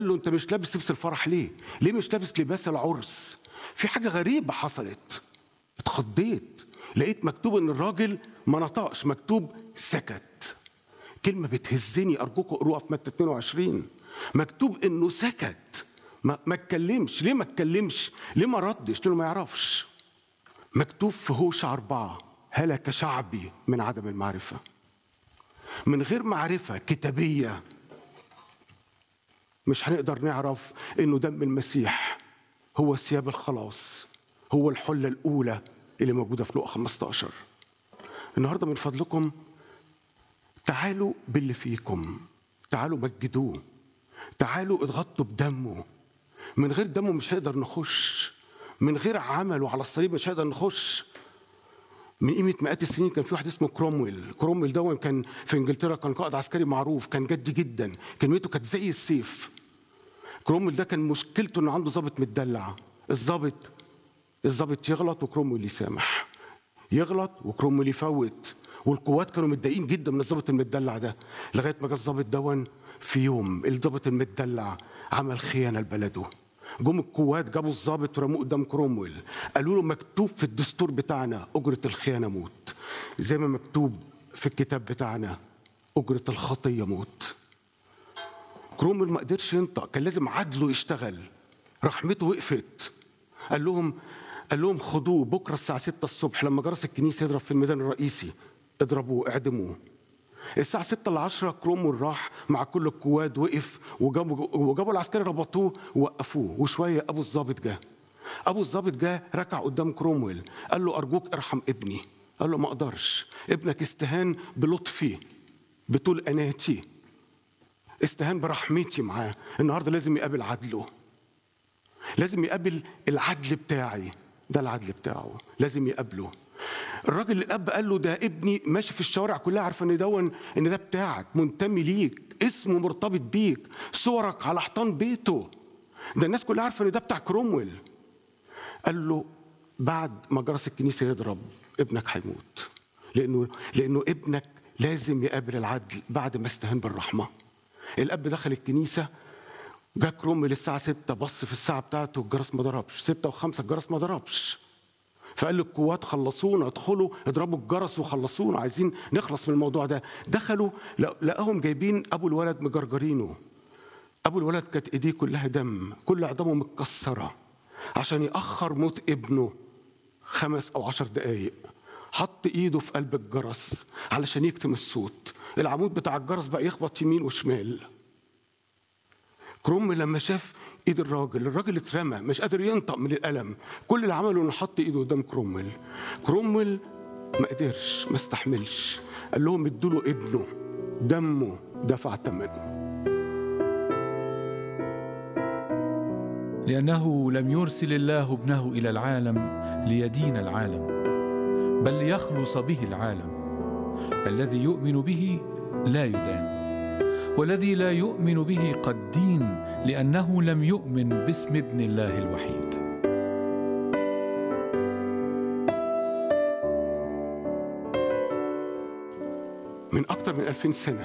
له انت مش لابس لبس الفرح ليه؟ ليه مش لابس لباس العرس؟ في حاجه غريبه حصلت اتخضيت لقيت مكتوب ان الراجل ما نطقش مكتوب سكت كلمه بتهزني ارجوكم اقروها في متى 22 مكتوب انه سكت ما ما اتكلمش ليه ما اتكلمش ليه ما ردش لانه ما يعرفش مكتوب في هوشع أربعة هلك شعبي من عدم المعرفة من غير معرفة كتابية مش هنقدر نعرف انه دم المسيح هو ثياب الخلاص هو الحلة الأولى اللي موجودة في لقا 15 النهاردة من فضلكم تعالوا باللي فيكم تعالوا مجدوه تعالوا اضغطوا بدمه من غير دمه مش هنقدر نخش من غير عمله على الصليب مش هنقدر نخش من قيمة مئات السنين كان في واحد اسمه كرومويل كرومويل ده كان في انجلترا كان قائد عسكري معروف كان جدي جدا كلمته كانت زي السيف كرومويل ده كان مشكلته انه عنده ضابط متدلع الضابط الضابط يغلط وكرومويل يسامح يغلط وكرومويل يفوت والقوات كانوا متضايقين جدا من الضابط المتدلع ده لغايه ما جه الضابط دون في يوم الضابط المتدلع عمل خيانه لبلده جم القوات جابوا الضابط ورموه قدام كرومويل قالوا له مكتوب في الدستور بتاعنا اجره الخيانه موت زي ما مكتوب في الكتاب بتاعنا اجره الخطيه موت كرومويل ما قدرش ينطق كان لازم عدله يشتغل رحمته وقفت قال لهم قال لهم خدوه بكره الساعه 6 الصبح لما جرس الكنيسه يضرب في الميدان الرئيسي اضربوه اعدموه الساعة 6 ل 10 كرومول راح مع كل القواد وقف وجابوا وجابوا العسكري ربطوه ووقفوه وشوية أبو الضابط جه أبو الضابط جه ركع قدام كرومويل قال له أرجوك ارحم ابني قال له ما أقدرش ابنك استهان بلطفي بطول أناتي استهان برحمتي معاه النهارده لازم يقابل عدله لازم يقابل العدل بتاعي ده العدل بتاعه لازم يقابله الراجل الاب قال له ده ابني ماشي في الشوارع كلها عارفه ان دون ان ده بتاعك منتمي ليك اسمه مرتبط بيك صورك على حيطان بيته ده الناس كلها عارفه ان ده بتاع كرومويل قال له بعد ما جرس الكنيسه يضرب ابنك هيموت لانه لانه ابنك لازم يقابل العدل بعد ما استهان بالرحمه الاب دخل الكنيسه جا كرومويل الساعه 6 بص في الساعه بتاعته الجرس ما ضربش 6 و5 الجرس ما ضربش فقال للقوات خلصونا ادخلوا اضربوا الجرس وخلصونا عايزين نخلص من الموضوع ده دخلوا لقاهم جايبين ابو الولد مجرجرينه ابو الولد كانت ايديه كلها دم كل عظامه متكسره عشان ياخر موت ابنه خمس او عشر دقايق حط ايده في قلب الجرس علشان يكتم الصوت العمود بتاع الجرس بقى يخبط يمين وشمال كروم لما شاف ايد الراجل الراجل اترمى مش قادر ينطق من الالم كل اللي عمله انه حط ايده قدام كرومويل كرومويل ما قدرش ما استحملش قال لهم ادوا له ابنه دمه دفع ثمنه لأنه لم يرسل الله ابنه إلى العالم ليدين العالم بل ليخلص به العالم الذي يؤمن به لا يدان والذي لا يؤمن به قد دين لأنه لم يؤمن باسم ابن الله الوحيد من أكتر من ألفين سنة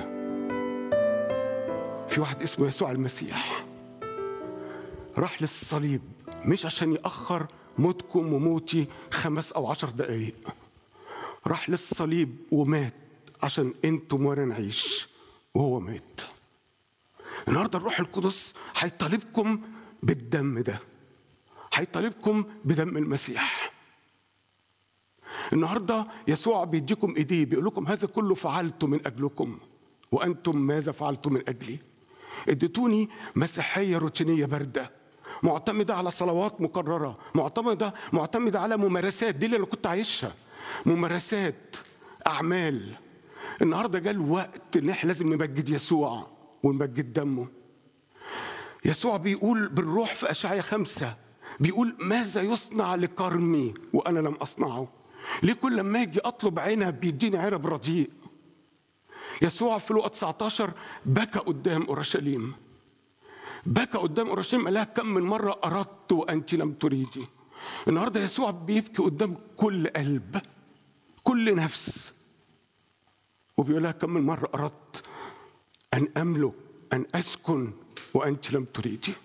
في واحد اسمه يسوع المسيح راح للصليب مش عشان يأخر موتكم وموتي خمس أو عشر دقايق راح للصليب ومات عشان انتم وانا نعيش وهو مات النهارده الروح القدس هيطالبكم بالدم ده هيطالبكم بدم المسيح النهارده يسوع بيديكم ايديه بيقول لكم هذا كله فعلته من اجلكم وانتم ماذا فعلتم من اجلي اديتوني مسيحيه روتينيه بارده معتمده على صلوات مكرره معتمده معتمده على ممارسات دي اللي انا كنت عايشها ممارسات اعمال النهارده جاء الوقت ان احنا لازم نمجد يسوع ونمجد دمه يسوع بيقول بالروح في اشعياء خمسة بيقول ماذا يصنع لكرمي وانا لم اصنعه ليه كل لما اجي اطلب عنب بيديني عنب رديء يسوع في لقا 19 بكى قدام اورشليم بكى قدام اورشليم قال لها كم من مره اردت وانت لم تريدي النهارده يسوع بيبكي قدام كل قلب كل نفس وبيقول لها كم من مرة أردت أن أملك أن أسكن وأنت لم تريدي